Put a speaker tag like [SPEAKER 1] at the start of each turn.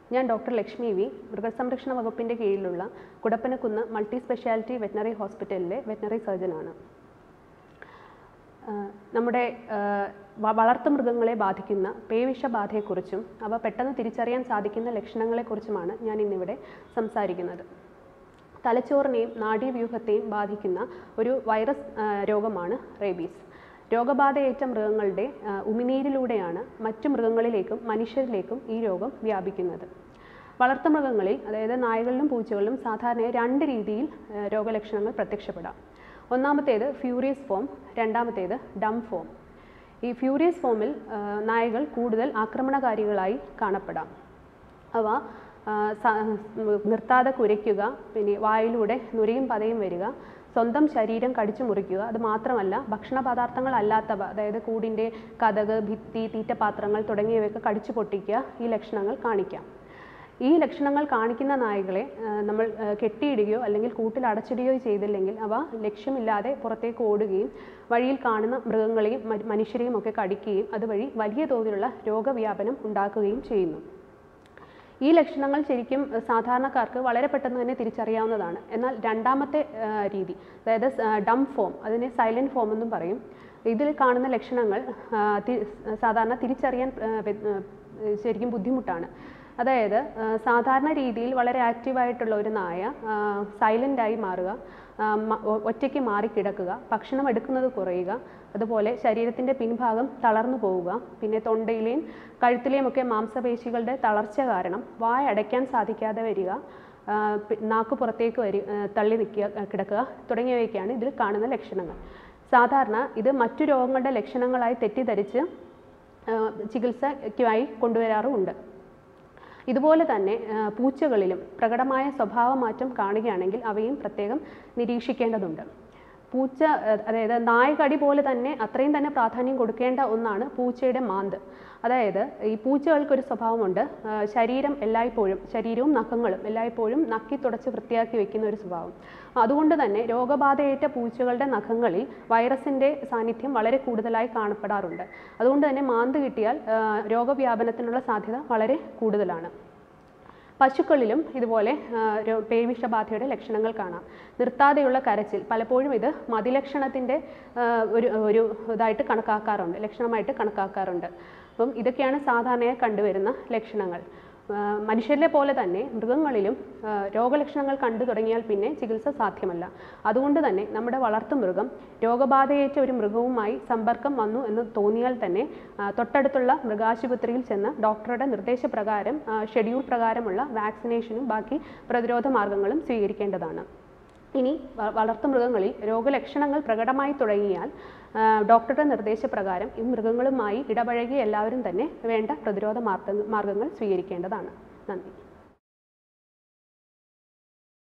[SPEAKER 1] ഞാൻ doctor Lakshmi V മൃഗസംരക്ഷണ വകുപ്പിൻ്റെ കീഴിലുള്ള കുടപ്പനക്കുന്ന് മൾട്ടി സ്പെഷ്യാലിറ്റി വെറ്റിനറി ഹോസ്പിറ്റലിലെ വെറ്റിനറി സർജനാണ് ആഹ് നമ്മുടെ ആഹ് വ- വളർത്തുമൃഗങ്ങളെ ബാധിക്കുന്ന പേവിഷബാധയെക്കുറിച്ചും അവ പെട്ടെന്ന് തിരിച്ചറിയാൻ സാധിക്കുന്ന ലക്ഷണങ്ങളെക്കുറിച്ചുമാണ് ഞാൻ ഇന്നിവിടെ സംസാരിക്കുന്നത് തലച്ചോറിനെയും നാഡീവ്യൂഹത്തെയും ബാധിക്കുന്ന ഒരു വൈറസ് ആഹ് രോഗമാണ് റേബീസ് രോഗബാധയേറ്റ മൃഗങ്ങളുടെ ആഹ് ഉമിനീരിലൂടെയാണ് മറ്റു മൃഗങ്ങളിലേക്കും മനുഷ്യരിലേക്കും ഈ രോഗം വ്യാപിക്കുന്നത് വളർത്തുമൃഗങ്ങളിൽ അതായത് നായകളിലും പൂച്ചകളിലും സാധാരണയായി രണ്ട് രീതിയിൽ ആഹ് രോഗലക്ഷണങ്ങൾ പ്രത്യക്ഷപ്പെടാം ഒന്നാമത്തേത് ഫ്യൂറിയസ് ഫോം രണ്ടാമത്തേത് ഡം ഫോം ഈ ഫ്യൂറിയസ് ഫോമിൽ ആഹ് നായകൾ കൂടുതൽ ആക്രമണകാരികളായി കാണപ്പെടാം അവ ആ, സ- നിർത്താതെ കുരയ്ക്കുക പിന്നെ വായിലൂടെ നുരയും പതയും വരിക സ്വന്തം ശരീരം കടിച്ചു മുറിക്കുക അത് മാത്രമല്ല ഭക്ഷണ പദാർത്ഥങ്ങളല്ലാത്തവ അതായത് കൂടിൻ്റെ കതക് ഭിത്തി തീറ്റപാത്രങ്ങൾ തുടങ്ങിയവയൊക്കെ കടിച്ചു പൊട്ടിക്കുക ഈ ലക്ഷണങ്ങൾ കാണിക്കാം ഈ ലക്ഷണങ്ങൾ കാണിക്കുന്ന നായകളെ ആ, നമ്മൾ ആ, കെട്ടിയിടുകയോ അല്ലെങ്കിൽ കൂട്ടിൽ അടച്ചിടുകയോ ചെയ്തില്ലെങ്കിൽ അവ ലക്ഷ്യമില്ലാതെ പുറത്തേക്ക് ഓടുകയും വഴിയിൽ കാണുന്ന മൃഗങ്ങളെയും മ- മനുഷ്യരെയും ഒക്കെ കടിക്കുകയും അതുവഴി വലിയ തോതിലുള്ള രോഗവ്യാപനം ഉണ്ടാക്കുകയും ചെയ്യുന്നു ഈ ലക്ഷണങ്ങൾ ശരിക്കും അഹ് സാധാരണക്കാർക്ക് വളരെ പെട്ടെന്ന് തന്നെ തിരിച്ചറിയാവുന്നതാണ് എന്നാൽ രണ്ടാമത്തെ ആ, രീതി അതായത് ഡം ഫോം അതിനെ സൈലൻറ്റ് ഫോം എന്നും പറയും ഇതിൽ കാണുന്ന ലക്ഷണങ്ങൾ ആ, തി- സാധാരണ തിരിച്ചറിയാൻ ആ, വ്യ- ആ, ശരിക്കും ബുദ്ധിമുട്ടാണ് അതായത് ആ, സാധാരണ രീതിയിൽ വളരെ ആക്റ്റീവായിട്ടുള്ള ഒരു നായ സൈലൻ്റായി മാറുക ആ, മ- ഒ- ഒറ്റയ്ക്ക് മാറിക്കിടക്കുക ഭക്ഷണം എടുക്കുന്നത് കുറയുക അതുപോലെ ശരീരത്തിൻ്റെ പിൻഭാഗം തളർന്നു പോവുക പിന്നെ തൊണ്ടയിലെയും കഴുത്തിലെയും ഒക്കെ മാംസപേശികളുടെ തളർച്ച കാരണം വായ അടയ്ക്കാൻ സാധിക്കാതെ വരിക ആ, പി- നാക്ക് പുറത്തേക്ക് വരി ആ, തള്ളി നിൽക്കുക കിടക്കുക തുടങ്ങിയവയൊക്കെയാണ് ഇതിൽ കാണുന്ന ലക്ഷണങ്ങൾ സാധാരണ ഇത് മറ്റു രോഗങ്ങളുടെ ലക്ഷണങ്ങളായി തെറ്റിദ്ധരിച്ച് ആ, ചികിത്സയ്ക്കായി കൊണ്ടുവരാറുമുണ്ട് ഇതുപോലെ തന്നെ ആ, പൂച്ചകളിലും പ്രകടമായ സ്വഭാവമാറ്റം കാണുകയാണെങ്കിൽ അവയും പ്രത്യേകം നിരീക്ഷിക്കേണ്ടതുണ്ട് പൂച്ച ആ, അതായത് നായകടി പോലെ തന്നെ അത്രയും തന്നെ പ്രാധാന്യം കൊടുക്കേണ്ട ഒന്നാണ് പൂച്ചയുടെ മാന്ത് അതായത് ഈ പൂച്ചകൾക്കൊരു സ്വഭാവമുണ്ട് ആ, ശരീരം എല്ലായ്പ്പോഴും ശരീരവും നഖങ്ങളും എല്ലായ്പ്പോഴും നക്കി തുടച്ച് വൃത്തിയാക്കി വെക്കുന്ന ഒരു സ്വഭാവം അതുകൊണ്ട് തന്നെ രോഗബാധയേറ്റ പൂച്ചകളുടെ നഖങ്ങളിൽ വൈറസിൻ്റെ സാന്നിധ്യം വളരെ കൂടുതലായി കാണപ്പെടാറുണ്ട് അതുകൊണ്ട് തന്നെ മാന്ത് കിട്ടിയാൽ ആ, രോഗവ്യാപനത്തിനുള്ള സാധ്യത വളരെ കൂടുതലാണ് പശുക്കളിലും ഇതുപോലെ ആ, രോ- പേവിഷബാധയുടെ ലക്ഷണങ്ങൾ കാണാം നിർത്താതെയുള്ള കരച്ചിൽ പലപ്പോഴും ഇത് മതിലക്ഷണത്തിൻ്റെ ആ, ഒരു ഒരു ഇതായിട്ട് കണക്കാക്കാറുണ്ട് ലക്ഷണമായിട്ട് കണക്കാക്കാറുണ്ട് അപ്പം ഇതൊക്കെയാണ് സാധാരണയായി കണ്ടുവരുന്ന ലക്ഷണങ്ങൾ ആ, മനുഷ്യരിലെ പോലെ തന്നെ മൃഗങ്ങളിലും ആ, രോഗലക്ഷണങ്ങൾ കണ്ടു തുടങ്ങിയാൽ പിന്നെ ചികിത്സ സാധ്യമല്ല അതുകൊണ്ട് തന്നെ നമ്മുടെ വളർത്തുമൃഗം രോഗബാധയേറ്റ ഒരു മൃഗവുമായി സമ്പർക്കം വന്നു എന്ന് തോന്നിയാൽ തന്നെ ആ, തൊട്ടടുത്തുള്ള മൃഗാശുപത്രിയിൽ ചെന്ന് ഡോക്ടറുടെ നിർദ്ദേശപ്രകാരം ആ, ഷെഡ്യൂൾ പ്രകാരമുള്ള വാക്സിനേഷനും ബാക്കി പ്രതിരോധ മാർഗങ്ങളും സ്വീകരിക്കേണ്ടതാണ് ഇനി വ- വളർത്തുമൃഗങ്ങളിൽ രോഗലക്ഷണങ്ങൾ പ്രകടമായി തുടങ്ങിയാൽ ആ, ഡോക്ടറുടെ നിർദ്ദേശപ്രകാരം ഈ മൃഗങ്ങളുമായി ഇടപഴകി എല്ലാവരും തന്നെ വേണ്ട പ്രതിരോധ മാർഗ മാർഗങ്ങൾ സ്വീകരിക്കേണ്ടതാണ് നന്ദി